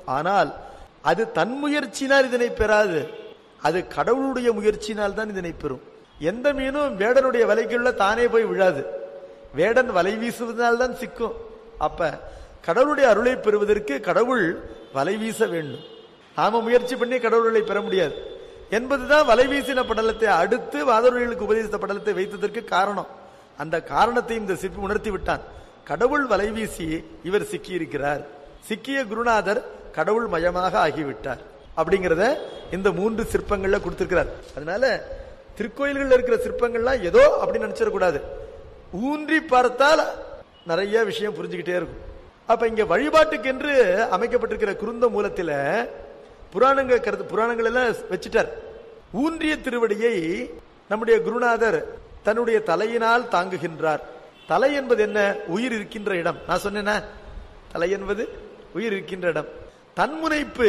ஆனால் அது தன் முயற்சியினால் இதனை பெறாது அது கடவுளுடைய முயற்சியினால் தான் இதனை பெறும் எந்த மீனும் வேடனுடைய வலைக்குள்ள தானே போய் விழாது வேடன் வலை வீசுவதனால் தான் சிக்கும் அப்ப கடவுளுடைய அருளை பெறுவதற்கு கடவுள் வலை வீச வேண்டும் நாம முயற்சி பண்ணி கடவுளை பெற முடியாது என்பதுதான் வலை வீசின படலத்தை அடுத்து வாதவர்களுக்கு உபதேசித்த படலத்தை வைத்ததற்கு காரணம் அந்த காரணத்தை இந்த சிற்பி உணர்த்தி விட்டான் கடவுள் வலை வீசி இவர் சிக்கி இருக்கிறார் சிக்கிய குருநாதர் கடவுள் மயமாக ஆகிவிட்டார் அப்படிங்கறத இந்த மூன்று சிற்பங்கள்ல கொடுத்திருக்கிறார் அதனால திருக்கோயில்கள்ல இருக்கிற சிற்பங்கள்லாம் ஏதோ அப்படின்னு நினைச்சிடக்கூடாது ஊன்றி பார்த்தால் நிறைய விஷயம் புரிஞ்சுக்கிட்டே இருக்கும் அப்ப இங்க வழிபாட்டுக்கென்று அமைக்கப்பட்டிருக்கிற குருந்த மூலத்தில புராணங்கள் கருத்து புராணங்கள் எல்லாம் வச்சுட்டார் ஊன்றிய திருவடியை நம்முடைய குருநாதர் தன்னுடைய தலையினால் தாங்குகின்றார் தலை என்பது என்ன உயிர் இருக்கின்ற இடம் நான் சொன்னேன்னா தலை என்பது உயிர் இருக்கின்ற இடம் தன்முனைப்பு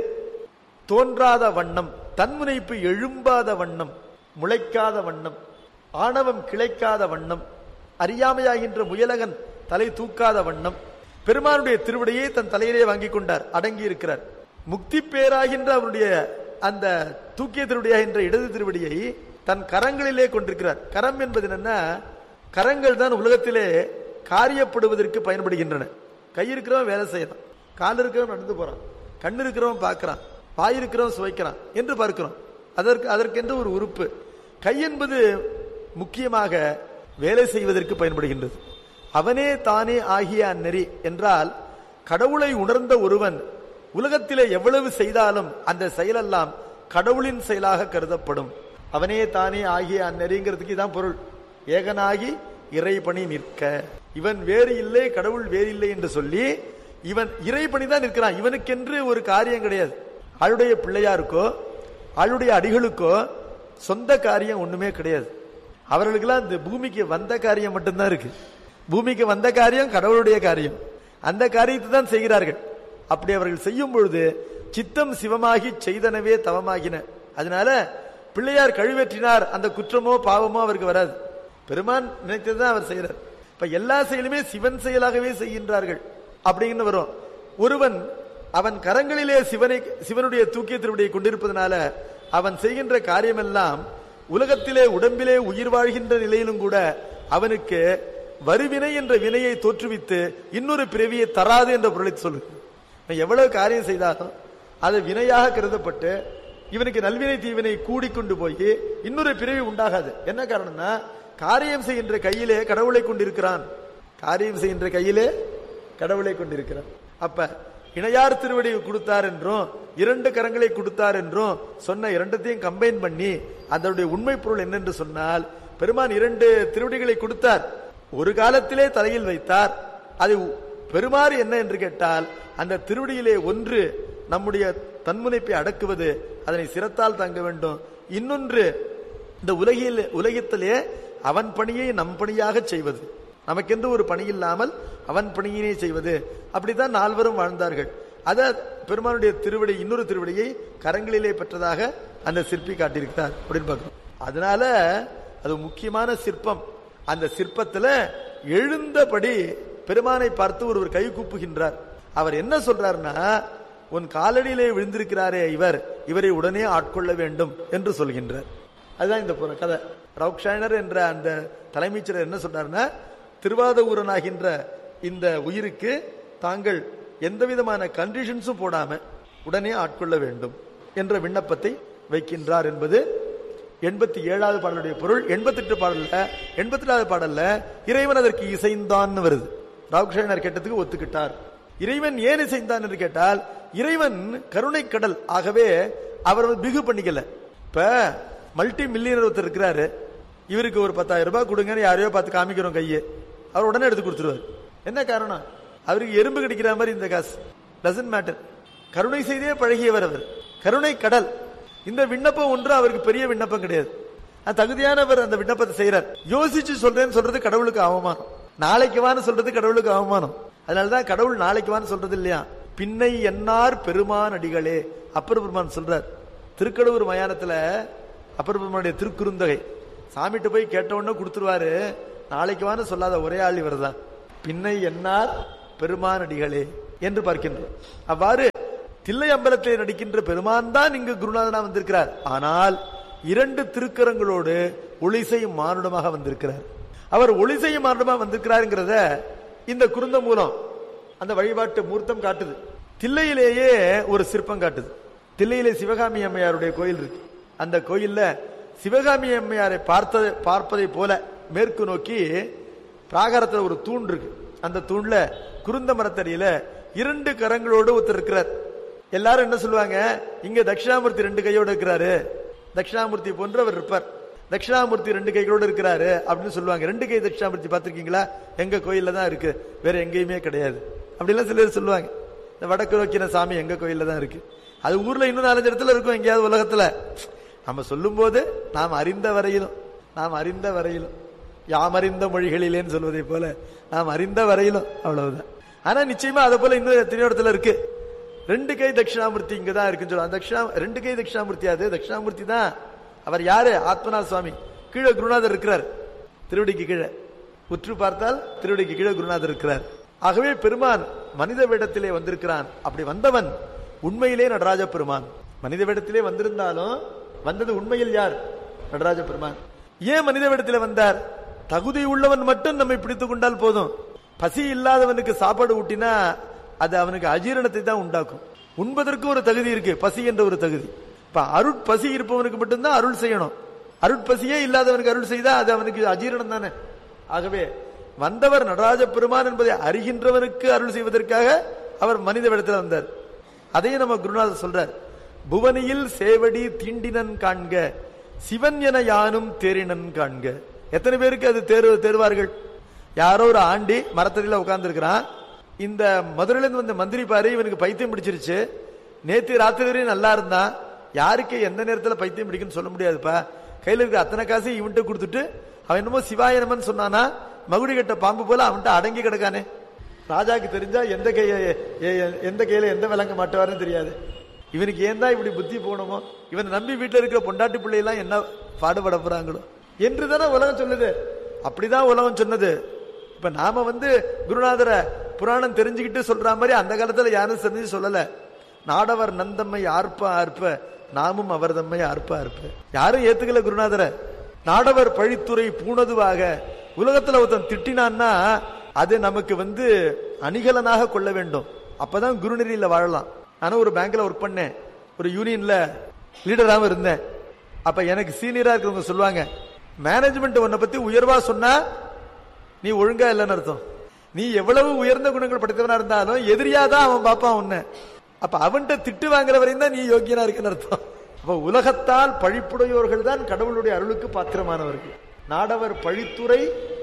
தோன்றாத வண்ணம் தன்முனைப்பு எழும்பாத வண்ணம் முளைக்காத வண்ணம் ஆணவம் கிளைக்காத வண்ணம் அறியாமையாகின்ற முயலகன் தலை தூக்காத வண்ணம் பெருமானுடைய திருவடியை தன் தலையிலே வாங்கிக் கொண்டார் அடங்கி இருக்கிறார் முக்தி பேராகின்ற அவருடைய அந்த தூக்கிய திருவடியாகின்ற இடது திருவடியை தன் கரங்களிலே கொண்டிருக்கிறார் கரம் என்பது என்னன்னா கரங்கள் தான் உலகத்திலே காரியப்படுவதற்கு பயன்படுகின்றன கை இருக்கிறவன் வேலை செய்யறான் கால் இருக்கிறவன் நடந்து போறான் கண் இருக்கிறவன் பார்க்கறான் வாய் இருக்கிறவன் சுவைக்கிறான் என்று பார்க்கிறோம் அதற்கு அதற்கென்று ஒரு உறுப்பு கை என்பது முக்கியமாக வேலை செய்வதற்கு பயன்படுகின்றது அவனே தானே ஆகிய அந்நெறி என்றால் கடவுளை உணர்ந்த ஒருவன் உலகத்திலே எவ்வளவு செய்தாலும் அந்த செயலெல்லாம் கடவுளின் செயலாக கருதப்படும் அவனே தானே ஆகிய அந்நெறிங்கிறதுக்கு இதான் பொருள் ஏகனாகி இறைபணி நிற்க இவன் வேறு இல்லை கடவுள் வேறு இல்லை என்று சொல்லி இவன் இறைபணி தான் நிற்கிறான் இவனுக்கென்று ஒரு காரியம் கிடையாது ஆளுடைய பிள்ளையாருக்கோ ஆளுடைய அடிகளுக்கோ சொந்த காரியம் ஒண்ணுமே கிடையாது அவர்களுக்கெல்லாம் இந்த பூமிக்கு வந்த காரியம் மட்டும்தான் இருக்கு பூமிக்கு வந்த காரியம் கடவுளுடைய காரியம் அந்த காரியத்தை தான் செய்கிறார்கள் அப்படி அவர்கள் செய்யும் பொழுது சித்தம் சிவமாகி செய்தனவே தவமாகின அதனால பிள்ளையார் கழுவேற்றினார் அந்த குற்றமோ பாவமோ அவருக்கு வராது பெருமான் நினைத்ததுதான் அவர் செய்யறார் இப்ப எல்லா செயலுமே சிவன் செயலாகவே செய்கின்றார்கள் அப்படின்னு வரும் ஒருவன் அவன் கரங்களிலே சிவனை சிவனுடைய தூக்கிய திருவடியை கொண்டிருப்பதனால அவன் செய்கின்ற காரியமெல்லாம் உலகத்திலே உடம்பிலே உயிர் வாழ்கின்ற நிலையிலும் கூட அவனுக்கு வருவினை என்ற வினையை தோற்றுவித்து இன்னொரு பிறவியை தராது என்ற பொருளை சொல்லு அவன் எவ்வளவு காரியம் செய்தாலும் அது வினையாக கருதப்பட்டு இவனுக்கு நல்வினை தீவினை கூடிக்கொண்டு போய் இன்னொரு பிறவி உண்டாகாது என்ன காரணம்னா காரியம் செய்கின்ற கையிலே கடவுளை கொண்டிருக்கிறான் காரியம் செய்கின்ற கையிலே கடவுளை கொண்டிருக்கிறான் அப்ப இணையார் திருவடி கொடுத்தார் என்றும் இரண்டு கரங்களை கொடுத்தார் என்றும் சொன்ன இரண்டத்தையும் கம்பைன் பண்ணி அதனுடைய உண்மை பொருள் என்னென்று சொன்னால் பெருமான் இரண்டு திருவடிகளை கொடுத்தார் ஒரு காலத்திலே தலையில் வைத்தார் அது பெருமாறு என்ன என்று கேட்டால் அந்த திருவடியிலே ஒன்று நம்முடைய தன்முனைப்பை அடக்குவது அதனை சிரத்தால் தங்க வேண்டும் இன்னொன்று இந்த உலகில் உலகத்திலே அவன் பணியை நம் பணியாக செய்வது நமக்கென்று ஒரு பணி இல்லாமல் அவன் பணியினை செய்வது அப்படித்தான் நால்வரும் வாழ்ந்தார்கள் அத பெருமானுடைய திருவடி இன்னொரு திருவடியை கரங்களிலே பெற்றதாக அந்த சிற்பி காட்டியிருக்கிறார் அப்படின்னு பார்க்கிறோம் அதனால அது முக்கியமான சிற்பம் அந்த சிற்பத்துல எழுந்தபடி பெருமானை பார்த்து ஒருவர் கை கூப்புகின்றார் அவர் என்ன சொல்றாருன்னா உன் காலடியிலே விழுந்திருக்கிறாரே இவர் இவரை உடனே ஆட்கொள்ள வேண்டும் என்று சொல்கின்றார் அதுதான் இந்த புற- கதை ரவுக்ஷாயனர் என்ற அந்த தலைமைச்சர் என்ன சொல்றாருன்னா திருவாதூரனாகின்ற இந்த உயிருக்கு தாங்கள் எந்த விதமான கண்டிஷன்ஸும் போடாம உடனே ஆட்கொள்ள வேண்டும் என்ற விண்ணப்பத்தை வைக்கின்றார் என்பது எண்பத்தி ஏழாவது பாடலுடைய பொருள் எண்பத்தி எட்டு பாடல்ல எண்பத்தி எட்டாவது பாடல்ல இறைவன் அதற்கு இசைந்தான் வருது ராவுகிருஷ்ணர் கேட்டதுக்கு ஒத்துக்கிட்டார் இறைவன் ஏன் இசைந்தான் என்று கேட்டால் இறைவன் கருணை கடல் ஆகவே அவர் வந்து பிகு பண்ணிக்கல இப்ப மல்டி மில்லியனர் ஒருத்தர் இருக்கிறாரு இவருக்கு ஒரு பத்தாயிரம் ரூபாய் கொடுங்கன்னு யாரையோ பார்த்து காமிக்கிறோம் கையை அவர் உடனே எடுத்து கொடுத்துருவார் என்ன காரணம் அவருக்கு எறும்பு கிடைக்கிற மாதிரி இந்த காசு டசன்ட் மேட்டர் கருணை செய்தே பழகியவர் அவர் கருணை கடல் இந்த விண்ணப்பம் ஒன்று அவருக்கு பெரிய விண்ணப்பம் கிடையாது அது தகுதியானவர் அந்த விண்ணப்பத்தை செய்யறார் யோசிச்சு சொல்றேன்னு சொல்றது கடவுளுக்கு அவமானம் நாளைக்கு வான்னு சொல்றது கடவுளுக்கு அவமானம் அதனாலதான் கடவுள் நாளைக்கு வான்னு சொல்றது இல்லையா பின்னை என்னார் பெருமான் அடிகளே அப்பர் பெருமான் சொல்றார் திருக்கடவுர் மயானத்துல அப்பர் பெருமானுடைய திருக்குறுந்தகை சாமிகிட்ட போய் கேட்ட உடனே கொடுத்துருவாரு நாளைக்கு வான்னு சொல்லாத ஒரே ஆள் இவர்தான் பின்னை என்னார் பெருமான் அடிகளே என்று பார்க்கின்றோம் அவ்வாறு தில்லை அம்பலத்திலே நடிக்கின்ற பெருமான் தான் இங்கு குருநாதனா வந்திருக்கிறார் ஆனால் இரண்டு திருக்கரங்களோடு ஒளிசையும் மானுடமாக வந்திருக்கிறார் அவர் ஒளிசையும் மானுடமாக வந்திருக்கிறாருங்கிறத இந்த குருந்த மூலம் அந்த வழிபாட்டு மூர்த்தம் காட்டுது தில்லையிலேயே ஒரு சிற்பம் காட்டுது தில்லையிலே சிவகாமி அம்மையாருடைய கோயில் இருக்கு அந்த கோயில்ல சிவகாமி அம்மையாரை பார்த்த பார்ப்பதை போல மேற்கு நோக்கி பிராகாரத்துல ஒரு தூண் இருக்கு அந்த தூண்ல குருந்த மரத்தடியில இரண்டு கரங்களோடு ஒருத்தர் இருக்கிறார் எல்லாரும் என்ன சொல்லுவாங்க இங்க தட்சிணாமூர்த்தி ரெண்டு கையோட இருக்கிறாரு தட்சிணாமூர்த்தி போன்று அவர் இருப்பார் தட்சிணாமூர்த்தி ரெண்டு கைகளோடு இருக்கிறாரு அப்படின்னு சொல்லுவாங்க ரெண்டு கை தட்சிணாமூர்த்தி பார்த்திருக்கீங்களா எங்க கோயில்ல தான் இருக்கு வேற எங்கேயுமே கிடையாது அப்படிலாம் சிலர் சொல்லுவாங்க இந்த வடக்கு நோக்கின சாமி எங்க கோயில்ல தான் இருக்கு அது ஊர்ல இன்னும் நாலஞ்சு இடத்துல இருக்கும் எங்கேயாவது உலகத்துல நம்ம சொல்லும் போது நாம் அறிந்த வரையிலும் நாம் அறிந்த வரையிலும் யாம் அறிந்த மொழிகளிலேன்னு சொல்வதை போல நாம் அறிந்த வரையிலும் அவ்வளவுதான் ஆனா நிச்சயமா அதை போல இன்னும் எத்தனையோ இடத்துல இருக்கு ரெண்டு கை தட்சிணாமூர்த்தி இங்க தான் இருக்குன்னு சொல்லுவாங்க தட்சிணா ரெண்டு கை தட்சிணாமூர்த்தி அது தட்சிணாமூர்த்தி தான் அவர் யாரு ஆத்மநாத சுவாமி கீழே குருநாதர் இருக்கிறார் திருவடிக்கு கீழே உற்று பார்த்தால் திருவடிக்கு கீழே குருநாதர் இருக்கிறார் ஆகவே பெருமான் மனித வேடத்திலே வந்திருக்கிறான் அப்படி வந்தவன் உண்மையிலே நடராஜ பெருமான் மனித வேடத்திலே வந்திருந்தாலும் வந்தது உண்மையில் யார் நடராஜ பெருமான் ஏன் மனித வேடத்திலே வந்தார் தகுதி உள்ளவன் மட்டும் நம்மை பிடித்துக் கொண்டால் போதும் பசி இல்லாதவனுக்கு சாப்பாடு ஊட்டினா அது அவனுக்கு அஜீரணத்தை தான் உண்டாக்கும் உண்பதற்கு ஒரு தகுதி இருக்கு பசி என்ற ஒரு தகுதி இப்ப அருட்பசி இருப்பவனுக்கு மட்டும்தான் அருள் செய்யணும் அருட்பசியே இல்லாதவனுக்கு அருள் செய்தா அது அவனுக்கு அஜீரணம் தானே ஆகவே வந்தவர் நடராஜ பெருமான் என்பதை அறிகின்றவனுக்கு அருள் செய்வதற்காக அவர் மனித வேடத்தில் வந்தார் அதையும் நம்ம குருநாதர் சொல்றார் புவனியில் சேவடி தீண்டினன் காண்க சிவன் என யானும் தேரினன் காண்க எத்தனை பேருக்கு அது தேர்வு தேர்வார்கள் யாரோ ஒரு ஆண்டி மரத்தடியில உட்கார்ந்து இருக்கிறான் இந்த மதுரையில இருந்து வந்த மந்திரி பாரு இவனுக்கு பைத்தியம் பிடிச்சிருச்சு நேத்து ராத்திரி வரையும் நல்லா இருந்தான் யாருக்கு எந்த நேரத்துல பைத்தியம் பிடிக்குன்னு சொல்ல முடியாதுப்பா கையில இருக்க அத்தனை காசு இவன்கிட்ட கொடுத்துட்டு அவன் என்னமோ சிவாயனமன் சொன்னானா மகுடி கட்ட பாம்பு போல அவன்கிட்ட அடங்கி கிடக்கானே ராஜாக்கு தெரிஞ்சா எந்த கைய எ- எ- எந்த கையில எந்த விளங்க மாட்டுவாருன்னு தெரியாது இவனுக்கு ஏன் தான் இப்படி புத்தி போகணுமோ இவன் நம்பி வீட்டுல இருக்கிற பொண்டாட்டி பிள்ளை எல்லாம் என்ன பாடுபட போறாங்களோ என்று தானே உலகம் சொல்லுது அப்படிதான் உலகம் சொன்னது இப்ப நாம வந்து குருநாதர புராணம் தெரிஞ்சுக்கிட்டு சொல்ற மாதிரி அந்த காலத்துல யாரும் தெரிஞ்சு சொல்லல நாடவர் நந்தம்மை ஆர்ப்ப ஆர்ப்ப நாமும் அவர் தம்மை ஆர்ப்ப ஆர்ப்ப யாரும் ஏத்துக்கல குருநாதர நாடவர் பழித்துறை பூணதுவாக உலகத்துல ஒருத்தன் திட்டினான்னா அது நமக்கு வந்து அணிகலனாக கொள்ள வேண்டும் அப்பதான் குருநெறியில வாழலாம் ஆனா ஒரு பேங்க்ல ஒர்க் பண்ணேன் ஒரு யூனியன்ல லீடராகவும் இருந்தேன் அப்ப எனக்கு சீனியரா இருக்கிறவங்க சொல்லுவாங்க மேனேஜ்மெண்ட் உன்னை பத்தி உயர்வா சொன்னா நீ ஒழுங்கா இல்லைன்னு அர்த்தம் நீ எவ்வளவு உயர்ந்த குணங்கள் படைத்தவனா இருந்தாலும் எதிரியா தான் அவன் பார்ப்பான் உன்னை அப்ப அவன்கிட்ட திட்டு வாங்குற வரையும் தான் நீ யோக்கியனா இருக்குன்னு அர்த்தம் அப்ப உலகத்தால் பழிப்புடையோர்கள் தான் கடவுளுடைய அருளுக்கு பாத்திரமானவர்கள் நாடவர் பழித்துறை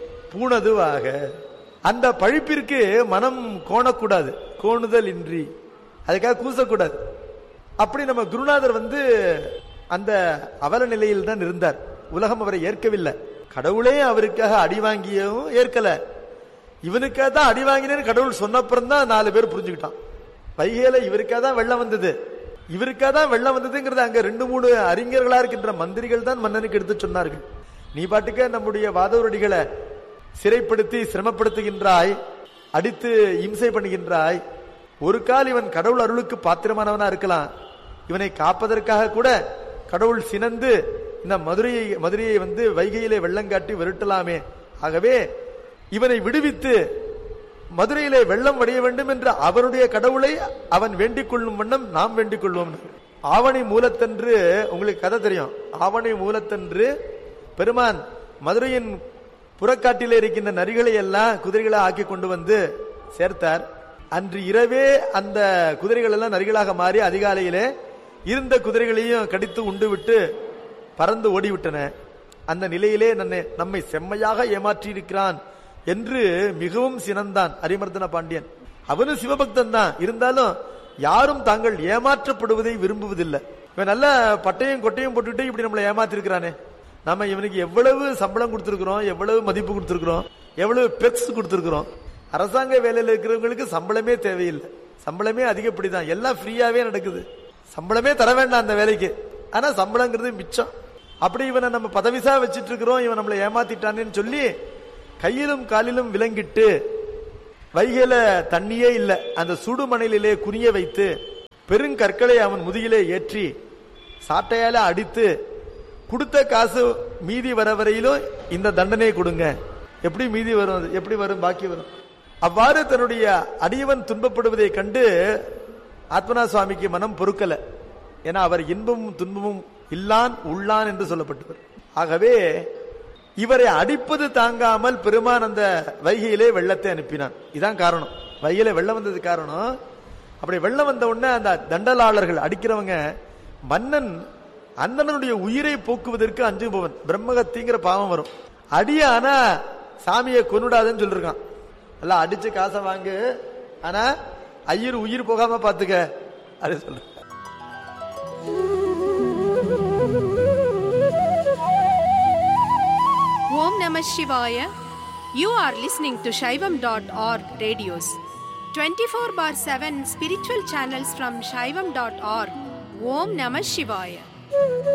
பூணதுவாக அந்த பழிப்பிற்கு மனம் கோணக்கூடாது கோணுதல் இன்றி அதுக்காக கூசக்கூடாது அப்படி நம்ம குருநாதர் வந்து அந்த அவல நிலையில் தான் இருந்தார் உலகம் அவரை ஏற்கவில்லை கடவுளே அவருக்காக அடி வாங்கியும் ஏற்கல இவனுக்காக தான் அடி வாங்கினேன்னு கடவுள் சொன்னப்புறம் தான் நாலு பேர் புரிஞ்சுக்கிட்டான் வைகையில இவருக்காக தான் வெள்ளம் வந்தது இவருக்காக தான் வெள்ளம் வந்ததுங்கிறது அங்க ரெண்டு மூணு அறிஞர்களா இருக்கின்ற மந்திரிகள் தான் மன்னனுக்கு எடுத்து சொன்னார்கள் நீ பாட்டுக்க நம்முடைய வாதவரடிகளை சிறைப்படுத்தி சிரமப்படுத்துகின்றாய் அடித்து இம்சை பண்ணுகின்றாய் ஒரு கால் இவன் கடவுள் அருளுக்கு பாத்திரமானவனா இருக்கலாம் இவனை காப்பதற்காக கூட கடவுள் சினந்து இந்த மதுரையை மதுரையை வந்து வைகையிலே வெள்ளங்காட்டி விரட்டலாமே ஆகவே இவனை விடுவித்து மதுரையிலே வெள்ளம் வடிய வேண்டும் என்ற அவருடைய கடவுளை அவன் வேண்டிக் கொள்ளும் வண்ணம் நாம் வேண்டிக் கொள்வோம் ஆவணி மூலத்தன்று உங்களுக்கு கதை தெரியும் ஆவணி மூலத்தன்று பெருமான் மதுரையின் புறக்காட்டிலே இருக்கின்ற நரிகளை எல்லாம் குதிரைகளை ஆக்கி கொண்டு வந்து சேர்த்தார் அன்று இரவே அந்த குதிரைகள் எல்லாம் நரிகளாக மாறி அதிகாலையிலே இருந்த குதிரைகளையும் கடித்து உண்டு விட்டு பறந்து ஓடிவிட்டன அந்த நிலையிலே நன்னை நம்மை செம்மையாக ஏமாற்றி இருக்கிறான் என்று மிகவும் சினந்தான் அரிமர்தன பாண்டியன் அவனும் சிவபக்தன் தான் இருந்தாலும் யாரும் தாங்கள் ஏமாற்றப்படுவதை விரும்புவதில்லை இவன் நல்ல பட்டையும் கொட்டையும் போட்டுட்டு இப்படி நம்மளை ஏமாத்திருக்கிறானே நம்ம இவனுக்கு எவ்வளவு சம்பளம் கொடுத்திருக்கிறோம் எவ்வளவு மதிப்பு கொடுத்திருக்கிறோம் எவ்வளவு பெக்ஸ் கொடுத்திருக்கிறோம் அரசாங்க வேலையில இருக்கிறவங்களுக்கு சம்பளமே தேவையில்லை சம்பளமே அதிகப்படிதான் எல்லாம் ஃப்ரீயாவே நடக்குது சம்பளமே தர வேண்டாம் அந்த வேலைக்கு ஆனா சம்பளங்கிறது மிச்சம் அப்படி இவனை நம்ம பதவிசா வச்சிட்டு இருக்கிறோம் இவன் நம்மளை ஏமாத்திட்டானேன்னு சொல்லி கையிலும் காலிலும் விலங்கிட்டு வைகையில தண்ணியே இல்ல அந்த சுடுமணலிலே குனிய வைத்து பெருங்கற்களை அவன் முதுகிலே ஏற்றி சாட்டையால அடித்து கொடுத்த காசு மீதி வர வரையிலும் இந்த தண்டனையை கொடுங்க எப்படி மீதி வரும் அது? எப்படி வரும் பாக்கி வரும் அவ்வாறு தன்னுடைய அடியவன் துன்பப்படுவதை கண்டு ஆத்மனா சுவாமிக்கு மனம் பொறுக்கல ஏன்னா அவர் இன்பமும் துன்பமும் இல்லான் உள்ளான் என்று சொல்லப்பட்டவர் ஆகவே இவரை அடிப்பது தாங்காமல் பெருமான் அந்த வைகையிலே வெள்ளத்தை அனுப்பினான் இதான் காரணம் வைகையில வெள்ளம் வந்தது காரணம் அப்படி வெள்ளம் வந்த உடனே அந்த தண்டலாளர்கள் அடிக்கிறவங்க மன்னன் அண்ணனுடைய உயிரை போக்குவதற்கு அஞ்சுபவன் பிரம்மகத்திங்கிற பாவம் வரும் அடிய ஆனா சாமியை கொன்னுடாதுன்னு சொல்லிருக்கான் எல்லாம் அடிச்சு காசை வாங்கு ஆனா ஐயர் உயிர் போகாம பாத்துக்க அது சொல்ற Om Namah Shivaya. You are listening to Shaivam.org radios. 24 bar 7 spiritual channels from Shaivam.org. Om Namah Shivaya.